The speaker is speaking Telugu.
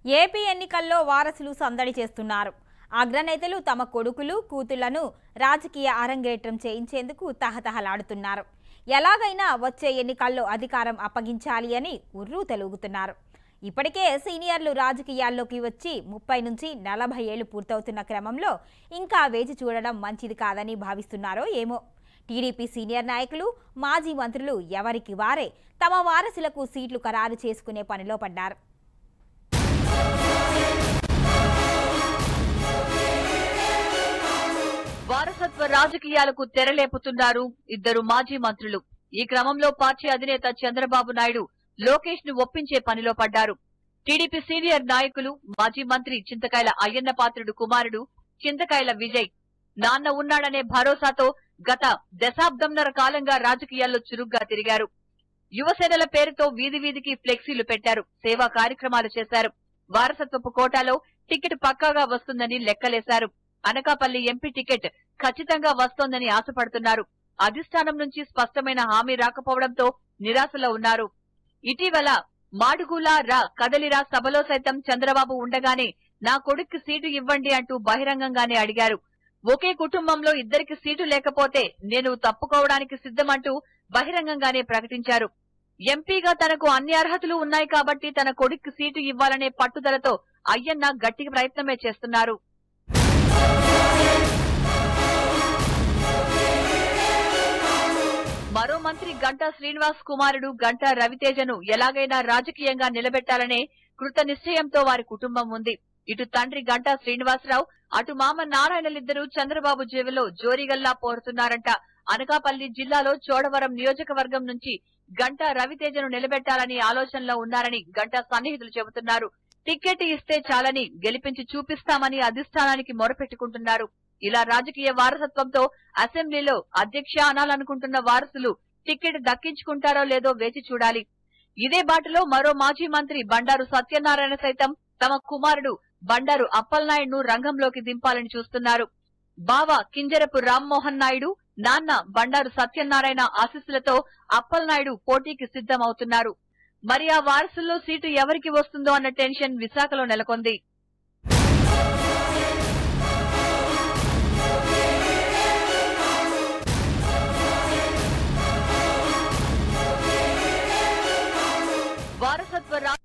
ఏపీ ఎన్నికల్లో వారసులు సందడి చేస్తున్నారు అగ్రనేతలు తమ కొడుకులు కూతుళ్లను రాజకీయ అరంగేట్రం చేయించేందుకు తహతహలాడుతున్నారు ఎలాగైనా వచ్చే ఎన్నికల్లో అధికారం అప్పగించాలి అని ఉర్రూ తెలుగుతున్నారు ఇప్పటికే సీనియర్లు రాజకీయాల్లోకి వచ్చి ముప్పై నుంచి నలభై ఏళ్లు పూర్తవుతున్న క్రమంలో ఇంకా వేచి చూడడం మంచిది కాదని భావిస్తున్నారో ఏమో టీడీపీ సీనియర్ నాయకులు మాజీ మంత్రులు ఎవరికి వారే తమ వారసులకు సీట్లు ఖరారు చేసుకునే పనిలో పడ్డారు వారసత్వ రాజకీయాలకు తెరలేపుతున్నారు ఇద్దరు మాజీ మంత్రులు ఈ క్రమంలో పార్టీ అధినేత చంద్రబాబు నాయుడు లోకేష్ ను ఒప్పించే పనిలో పడ్డారు టీడీపీ సీనియర్ నాయకులు మాజీ మంత్రి చింతకాయల అయ్యన్న పాత్రుడు కుమారుడు చింతకాయల విజయ్ నాన్న ఉన్నాడనే భరోసాతో గత దశాబ్దంన్నర కాలంగా రాజకీయాల్లో చురుగ్గా తిరిగారు యువసేనల పేరుతో వీధి వీధికి ఫ్లెక్సీలు పెట్టారు సేవా కార్యక్రమాలు చేశారు వారసత్వపు కోటాలో టికెట్ పక్కాగా వస్తుందని లెక్కలేశారు అనకాపల్లి ఎంపీ టికెట్ ఖచ్చితంగా వస్తోందని ఆశపడుతున్నారు అధిష్టానం నుంచి స్పష్టమైన హామీ రాకపోవడంతో నిరాశలో ఉన్నారు ఇటీవల మాడుగులా రా కదలిరా సభలో సైతం చంద్రబాబు ఉండగానే నా కొడుక్కి సీటు ఇవ్వండి అంటూ బహిరంగంగానే అడిగారు ఒకే కుటుంబంలో ఇద్దరికి సీటు లేకపోతే నేను తప్పుకోవడానికి సిద్ధమంటూ బహిరంగంగానే ప్రకటించారు ఎంపీగా తనకు అన్ని అర్హతలు ఉన్నాయి కాబట్టి తన కొడుక్కి సీటు ఇవ్వాలనే పట్టుదలతో అయ్యన్న గట్టి ప్రయత్నమే చేస్తున్నారు మరో మంత్రి గంటా శ్రీనివాస్ కుమారుడు గంటా రవితేజను ఎలాగైనా రాజకీయంగా నిలబెట్టాలనే కృత నిశ్చయంతో వారి కుటుంబం ఉంది ఇటు తండ్రి గంటా శ్రీనివాసరావు అటు మామ నారాయణలిద్దరూ చంద్రబాబు జేబులో జోరిగల్లా పోరుతున్నారంట అనకాపల్లి జిల్లాలో చోడవరం నియోజకవర్గం నుంచి గంటా రవితేజను నిలబెట్టాలని ఆలోచనలో ఉన్నారని గంటా సన్నిహితులు చెబుతున్నారు టికెట్ ఇస్తే చాలని గెలిపించి చూపిస్తామని అధిష్టానానికి మొరపెట్టుకుంటున్నారు ఇలా రాజకీయ వారసత్వంతో అసెంబ్లీలో అధ్యక్ష అనాలనుకుంటున్న వారసులు టికెట్ దక్కించుకుంటారో లేదో వేచి చూడాలి ఇదే బాటలో మరో మాజీ మంత్రి బండారు సత్యనారాయణ సైతం తమ కుమారుడు బండారు అప్పలనాయుడును రంగంలోకి దింపాలని చూస్తున్నారు బావ కింజరపు రామ్మోహన్ నాయుడు నాన్న బండారు సత్యనారాయణ ఆశీస్సులతో అప్పలనాయుడు పోటీకి సిద్ధమవుతున్నారు మరి ఆ వారసుల్లో సీటు ఎవరికి వస్తుందో అన్న టెన్షన్ విశాఖలో నెలకొంది వారసత్వ